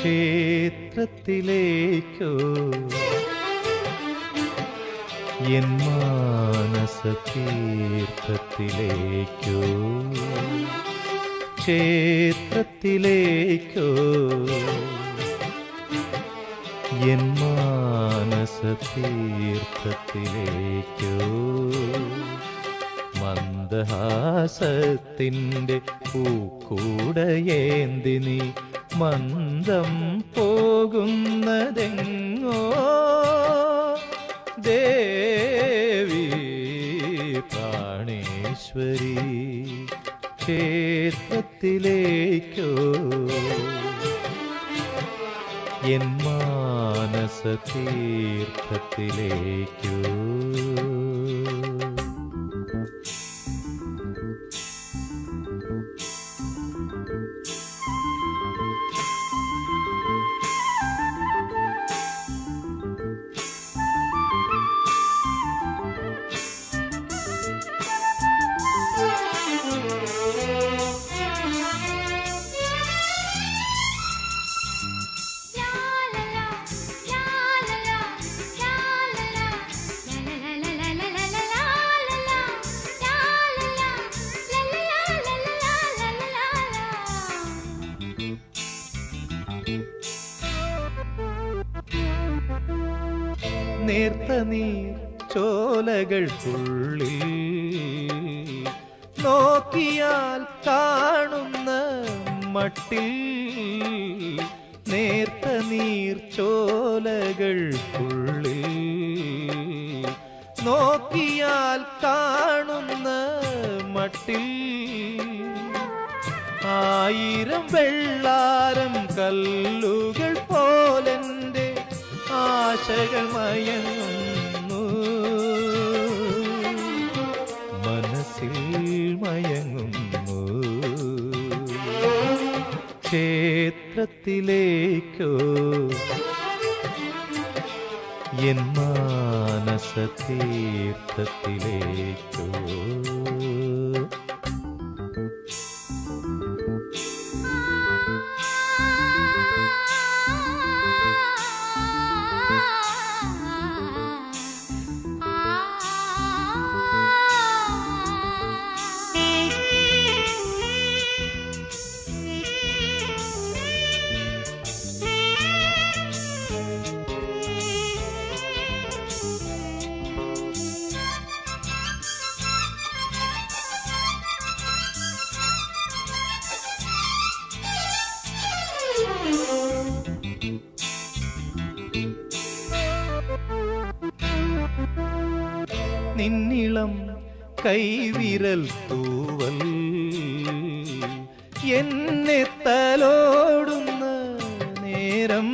ക്ഷേത്രത്തിലേക്കോ N മാനസ തീർത്ഥത്തിലേക്കോ ക്ഷേത്രത്തിലേക്കോ N മാനസ തീർത്ഥത്തിലേക്കോ മന്ദഹാസത്തിൻ്റെ പൂക്കൂടയേന്തി നീ മന്ദം പോകുന്നതെങ്ങോ ദേവി പ്രാണേശ്വരി ക്ഷേത്രത്തിലേക്കോ N മാനസ തീർത്ഥത്തിലേക്കോ നേർത്ത നീർ ചോലകൾക്കുള്ളിൽ നോക്കിയാൽ കാണുന്ന മട്ടിൽ നേർത്ത നീർ ചോലകൾക്കുള്ളിൽ നോക്കിയാൽ കാണുന്ന മട്ടിൽ ആയിരം വെള്ളാരം കല്ലുകൾ പോലെന്റെ ആശകൾ മയങ്ങുന്നു മനസ്സിൽ മയങ്ങുന്നു ക്ഷേത്രത്തിലേക്കോ എൻ മാനസ തീർത്ഥത്തിലേക്കോ നിന്നിളം കൈവിരൽ തൂവൽ എന്നെ തലോടുന്ന നേരം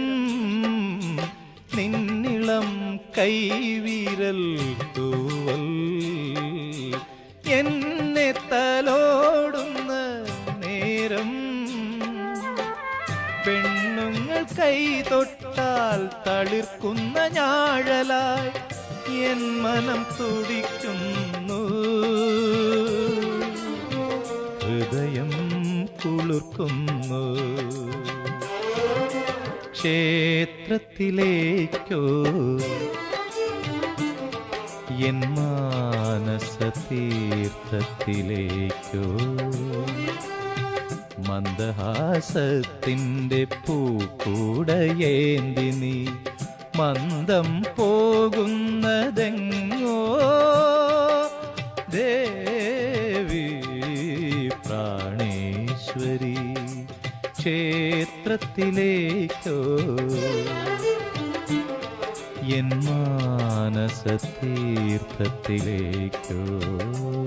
നിന്നിളം കൈവിരൽ തൂവൽ എന്നെ തലോടുന്ന നേരം പെണ്ണുങ്ങൾ കൈ തൊട്ടാൽ തളിർക്കുന്ന ഞാഴലായി എൻ മനം തുടിക്കുന്നു ഹൃദയം കുളിർക്കുന്നു ക്ഷേത്രത്തിലേക്കോ എൻ മാനസ തീർത്ഥത്തിലേക്കോ മന്ദഹാസത്തിൻ്റെ പൂക്കൂടയേന്തി നീ മന്ദം പോകുന്നതെങ്ങോ ദേവി പ്രാണേശ്വരി ക്ഷേത്രത്തിലേക്കോ എൻ മാനസ തീർത്ഥത്തിലേക്കോ